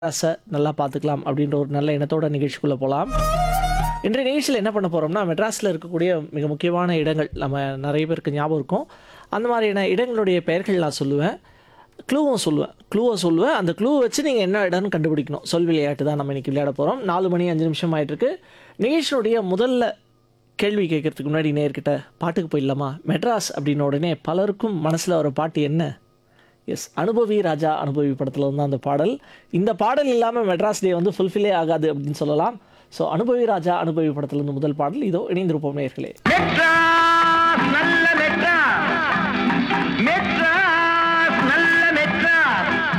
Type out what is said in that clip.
மெட்ராஸை நல்லா பார்த்துக்கலாம் அப்படின்ற ஒரு நல்ல எண்ணத்தோட நிகழ்ச்சிக்குள்ளே போகலாம் இன்றைய நிகழ்ச்சியில் என்ன பண்ண போகிறோம்னா மெட்ராஸில் இருக்கக்கூடிய மிக முக்கியமான இடங்கள் நம்ம நிறைய பேருக்கு ஞாபகம் இருக்கும் அந்த மாதிரியான இடங்களுடைய பெயர்கள் நான் சொல்லுவேன் க்ளூவும் சொல்லுவேன் க்ளூவை சொல்லுவேன் அந்த க்ளூ வச்சு நீங்கள் என்ன இடம்னு கண்டுபிடிக்கணும் சொல் விளையாட்டு தான் நம்ம இன்றைக்கி விளையாட போகிறோம் நாலு மணி அஞ்சு நிமிஷம் ஆயிட்டிருக்கு நிகழ்ச்சியுடைய முதல்ல கேள்வி கேட்கறதுக்கு முன்னாடி நேர்கிட்ட பாட்டுக்கு போயிடலாமா மெட்ராஸ் அப்படின்ன உடனே பலருக்கும் மனசில் வர பாட்டு என்ன எஸ் அனுபவி ராஜா அனுபவி படத்தில் வந்து அந்த பாடல் இந்த பாடல் இல்லாமல் மெட்ராஸ் டே வந்து ஃபுல்ஃபில்லே ஆகாது அப்படின்னு சொல்லலாம் ஸோ அனுபவி ராஜா அனுபவி படத்துல இருந்து முதல் பாடல் இதோ இணைந்திருப்போம் நேர்களே மெட்ராஸ் நல்ல